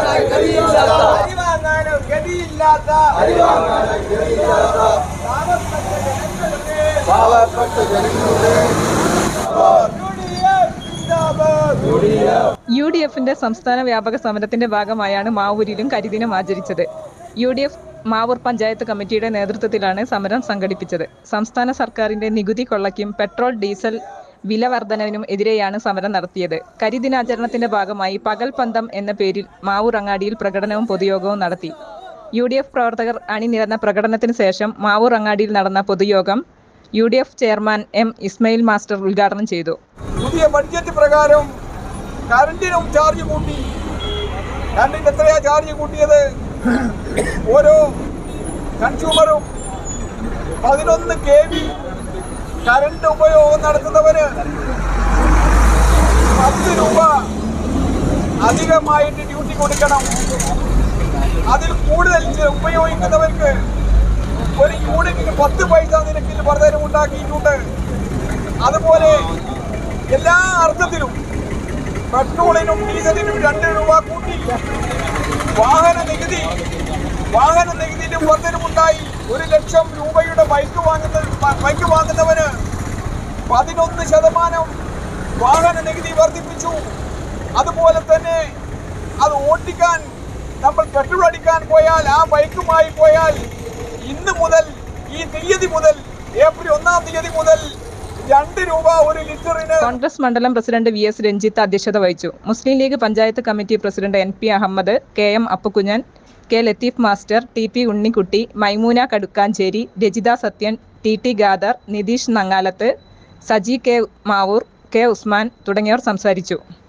അരിവാങ്ങാനായി ഗതിയില്ലാത്ത അരിവാങ്ങാനും ഗതിയില്ലാത്ത പാവപ്പെട്ട ജനങ്ങളുടെ യു ഡി എഫ് ജിന്ദാബാദ്. യു ഡി എഫിന്റെ സംസ്ഥാന വ്യാപക സമരത്തിന്റെ ഭാഗമായാണ് മാവൂരിലും കരിദിനം ആചരിച്ചത് U D F Mavoor panchayat കമ്മിറ്റിയുടെ നേതൃത്വത്തിലാണ് സമരം സംഘടിപ്പിച്ചത് സംസ്ഥാന സർക്കാരിന്റെ നികുതി കൊള്ളയ്ക്കും പെട്രോൾ ഡീസൽ വില വർധനവിനും എതിരെയാണ് സമരം നടത്തിയത് കരിദിനാചരണത്തിന്റെ ഭാഗമായി പകൽ പന്തം എന്ന പേരിൽ മാവൂർ അങ്ങാടിയിൽ പ്രകടനവും പൊതുയോഗവും നടത്തി യു ഡി എഫ് പ്രവർത്തകർ അണിനിരന്ന പ്രകടനത്തിന് ശേഷം മാവൂർ അങ്ങാടിയിൽ നടന്ന പൊതുയോഗം U D F chairman M Ismail master ഉദ്ഘാടനം ചെയ്തു പുതിയ ബഡ്ജറ്റ് പ്രകാരം കറണ്ടിനും ചാർജ് കൂട്ടി കറണ്ടിന് എത്രയാ ചാർജ് കൂട്ടിയത് ഓരോ കൺസ്യൂമറും പതിനൊന്ന് കെ വി കറണ്ട് ഉപയോഗം നടത്തുന്നവര് പത്ത് രൂപ അധികമായിട്ട് ഡ്യൂട്ടി കൊടുക്കണം അതിൽ കൂടുതൽ ചെ- ഉപയോഗിക്കുന്നവർക്ക് ഒരു യൂണിറ്റിന് പത്ത് പൈസ നിരക്കിൽ വർധനം ഉണ്ടാക്കിയിട്ടുണ്ട് അതുപോലെ എല്ലാ അർത്ഥത്തിലും പെട്രോളിനും ഡീസലിനും രണ്ട് രൂപ കൂട്ടി വാഹന നികുതി വാഹന നികുതിയിലും വർധനമുണ്ടായി ഒരു ലക്ഷം രൂപയുടെ ബൈക്ക് വാങ്ങുന്ന ബ- ബൈക്ക് വാങ്ങുന്നവന് പതിനൊന്ന് ശതമാനം വാഹന നികുതി വർദ്ധിപ്പിച്ചു അതുപോലെ തന്നെ അത് ഓട്ടിക്കാൻ നമ്മൾ പെട്രോൾ അടിക്കാൻ പോയാൽ ആ ബൈക്കുമായി പോയാൽ ഇന്ന് മുതൽ ഈ തീയതി മുതൽ ഏപ്രിൽ ഒന്നാം തീയതി മുതൽ രണ്ട് രൂപ ഒരു ലിറ്ററിന് കോൺഗ്രസ് മണ്ഡലം പ്രസിഡന്റ് വി എസ് രഞ്ജിത്ത് അധ്യക്ഷത വഹിച്ചു Muslim League panchayat committee president N P Ahammed K M Appukunjan K Latheef master T P Unnikutty Maimoona Kadukkanchery Rajitha Sathyan T T Khader Nithish Nangalath Saji K Mavoor K Usman തുടങ്ങിയവർ സംസാരിച്ചു